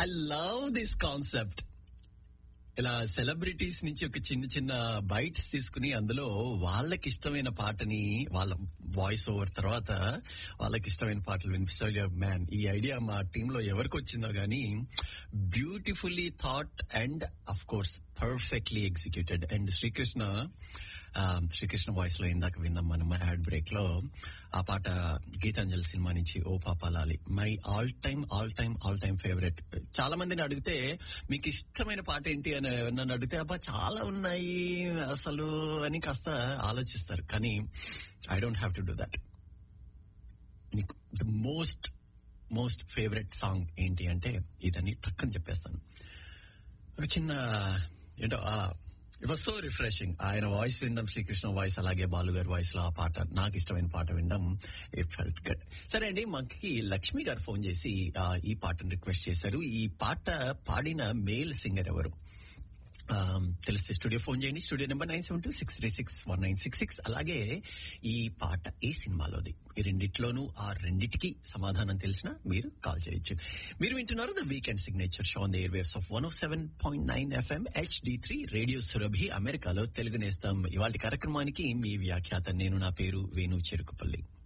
I love this concept ఇలా celebrities నుంచి ఒక చిన్న చిన్న బైట్స్ తీసుకుని అందులో వాళ్ళకి ఇష్టమైన పాటని వాళ్ళ వాయిస్ ఓవర్ తర్వాత వాళ్ళకి ఇష్టమైన పాటలు వినిపిస్తాయి మ్యాన్ ఈ ఐడియా మా టీమ్ లో ఎవరికి వచ్చిందో గానీ beautifully thought and of course perfectly executed and Srikrishna ఆ, శ్రీకృష్ణ వాయిస్ లో ఇందాక విన్నాం మనం యాడ్ బ్రేక్ లో ఆ పాట గీతాంజలి సినిమా నుంచి ఓ పాపాలాలి my all time all time all time favourite చాలా మందిని అడిగితే మీకు ఇష్టమైన పాట ఏంటి అని నన్ను అడిగితే అబ్బా చాలా ఉన్నాయి అసలు అని కాస్త ఆలోచిస్తారు కానీ I don't have to do that నీకు the most most favourite song ఏంటి అంటే ఇదని టక్కని చెప్పేస్తాను ఒక చిన్న ఏంటో ఇట్ వాజ్ సో రిఫ్రెషింగ్ ఆయన వాయిస్ వినడం శ్రీకృష్ణ వాయిస్ అలాగే బాలు గారి వాయిస్ లో ఆ పాట నాకు ఇష్టమైన పాట వినడం ఇట్ ఫెల్ట్ గడ్ సరే అండి మాకి లక్ష్మి గారు ఫోన్ చేసి ఆ, ఈ పాటను రిక్వెస్ట్ చేశారు ఈ పాట పాడిన మేల్ సింగర్ ఎవరు ఆ, తెలిస్తే స్టూడియో ఫోన్ చేయండి studio number nine seven two six three six one nine six six అలాగే ఈ పాట ఏ సినిమాలోది ఈ రెండిట్లోనూ ఆ రెండిటికి సమాధానం తెలిసినా మీరు కాల్ చేయొచ్చు మీరు వింటున్నారు the weekend signature show on the air waves of one of seven point nine FM HD three radio Surabhi అమెరికాలో తెలుగు నేస్తాం ఇవాళ కార్యక్రమానికి మీ వ్యాఖ్యాత నేను నా పేరు వేణు చెరుకుపల్లి